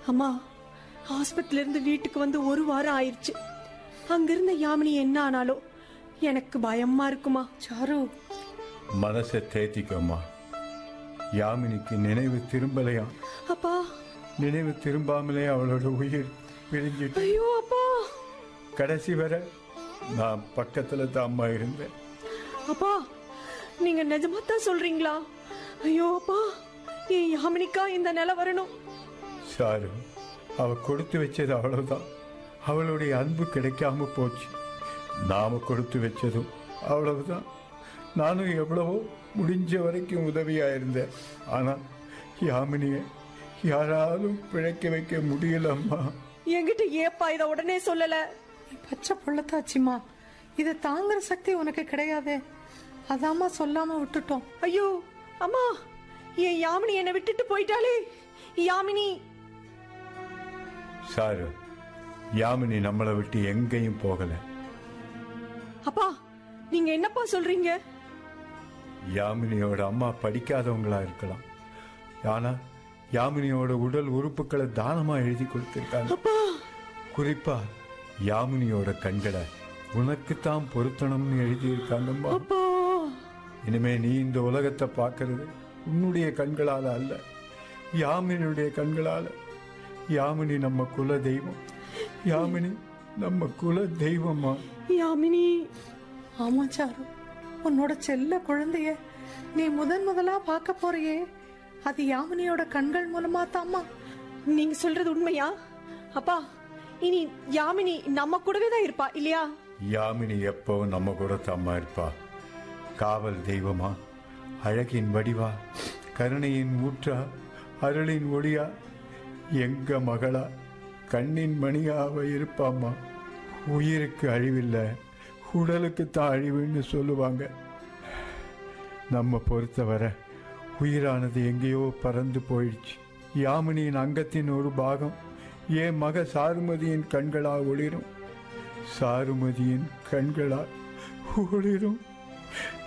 அம்மா ஹாஸ்பிட்டல்ல இருந்து வீட்டுக்கு வந்து ஒரு வாரம் ஆயிருச்சு அங்கிருந்த யாமினி என்ன ஆனாலோ எனக்கு பயமா இருக்குமா சாரு மனசை தேத்திக்கோமா யாமினிக்கு நினைவு திரும்பலையா அப்பா நினைவு திரும்பாமலே அவளோட உயிர் பிரிஞ்சிட்டு ஐயோ அப்பா கடைசி வரை நான் பக்கத்துல தான் அம்மா இருந்தேன் அப்பா நீங்க நிஜமா தான் சொல்றீங்களா ஐயோ அப்பா என் யாமினிக்கா இந்த நிலை வரணும் சாரு அவ கொடுத்து வச்சது அவ்வளவுதான் அவளுடைய அன்பு கிடைக்காம போச்சு நாம கொடுத்து வச்சதும் அவ்வளவுதான் நானும் எவ்வளவோ முடிஞ்ச வரைக்கும் உதவியா இருந்தேன் ஆனா யாமினிய யாராலும் பிழைக்க வைக்க முடியலம்மா என்கிட்ட ஏப்பா இத உடனே சொல்லல நீ பச்சை புள்ளத்தாச்சிம்மா இதை தாங்குற சக்தி உனக்கு கிடையாதே அதாம்மா சொல்லாம விட்டுட்டோம் ஐயோ அம்மா என் யாமினி என்னை விட்டுட்டு போயிட்டாளே யாமினி சாரு யாமினி நம்மளை விட்டு எங்கேயும் போகல அப்பா நீங்க என்னப்பா சொல்றீங்க யாமினியோட அம்மா படிக்காதவங்களா இருக்கலாம் ஆனா யாமினியோட உடல் உறுப்புகளை தானமா எழுதி கொடுத்திருக்காங்க அப்பா குறிப்பா யாமினியோட கண்களை உனக்குத்தான் பொருத்தணும்னு எழுதியிருக்காங்கம்மா அப்பா இனிமே நீ இந்த உலகத்தை பார்க்கறது உன்னுடைய கண்களால அல்ல யாமினியுடைய கண்களால யாமினி நம்ம குல தெய்வம் யாமினி நம்ம குல தெய்வமா யாமினி ஆமா சாரு உன்னோட செல்ல குழந்தைய நீ முதன் முதலா பார்க்க போறியே அது யாமினியோட கண்கள் மூலமா தாம்மா நீங்க சொல்றது உண்மையா அப்பா இனி யாமினி நம்ம கூடவே தான் இருப்பா இல்லையா யாமினி எப்பவும் நம்ம கூட தம்மா இருப்பா காவல் தெய்வமா அழகின் வடிவா கருணையின் ஊற்றா அருளின் ஒளியா எங்க மகளா கண்ணின் மணியா அவ இருப்பாம்மா உயிருக்கு அழிவில்லை உடலுக்கு தான் அழிவுன்னு சொல்லுவாங்க நம்ம பொறுத்தவரை உயிரானது எங்கேயோ பறந்து போயிடுச்சு யாமினியின் அங்கத்தின் ஒரு பாகம் என் மக சாருமதியின் கண்களா ஒளிரும் சாருமதியின் கண்களா ஒளிரும்